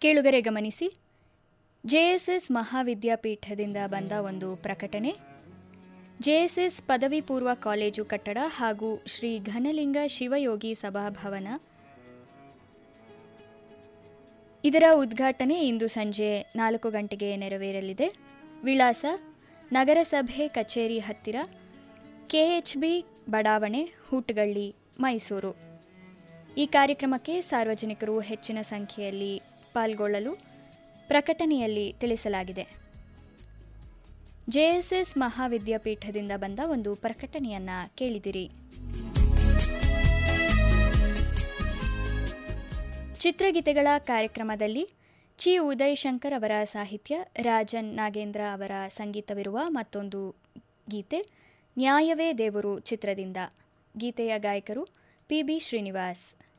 ಕೇಳುಗರೆ ಗಮನಿಸಿ ಜೆಎಸ್ಎಸ್ ಮಹಾವಿದ್ಯಾಪೀಠದಿಂದ ಬಂದ ಒಂದು ಪ್ರಕಟಣೆ ಜೆಎಸ್ಎಸ್ ಪದವಿ ಪೂರ್ವ ಕಾಲೇಜು ಕಟ್ಟಡ ಹಾಗೂ ಶ್ರೀ ಘನಲಿಂಗ ಶಿವಯೋಗಿ ಸಭಾಭವನ ಇದರ ಉದ್ಘಾಟನೆ ಇಂದು ಸಂಜೆ ನಾಲ್ಕು ಗಂಟೆಗೆ ನೆರವೇರಲಿದೆ ವಿಳಾಸ ನಗರಸಭೆ ಕಚೇರಿ ಹತ್ತಿರ ಕೆಎಚ್ಬಿ ಬಡಾವಣೆ ಹೂಟಗಳ್ಳಿ ಮೈಸೂರು ಈ ಕಾರ್ಯಕ್ರಮಕ್ಕೆ ಸಾರ್ವಜನಿಕರು ಹೆಚ್ಚಿನ ಸಂಖ್ಯೆಯಲ್ಲಿ ಪಾಲ್ಗೊಳ್ಳಲು ಪ್ರಕಟಣೆಯಲ್ಲಿ ತಿಳಿಸಲಾಗಿದೆ ಜೆಎಸ್ಎಸ್ ಮಹಾವಿದ್ಯಾಪೀಠದಿಂದ ಬಂದ ಒಂದು ಪ್ರಕಟಣೆಯನ್ನ ಕೇಳಿದಿರಿ ಚಿತ್ರಗೀತೆಗಳ ಕಾರ್ಯಕ್ರಮದಲ್ಲಿ ಚಿ ಉದಯ್ ಶಂಕರ್ ಅವರ ಸಾಹಿತ್ಯ ರಾಜನ್ ನಾಗೇಂದ್ರ ಅವರ ಸಂಗೀತವಿರುವ ಮತ್ತೊಂದು ಗೀತೆ ನ್ಯಾಯವೇ ದೇವರು ಚಿತ್ರದಿಂದ ಗೀತೆಯ ಗಾಯಕರು ಪಿ ಬಿ ಶ್ರೀನಿವಾಸ್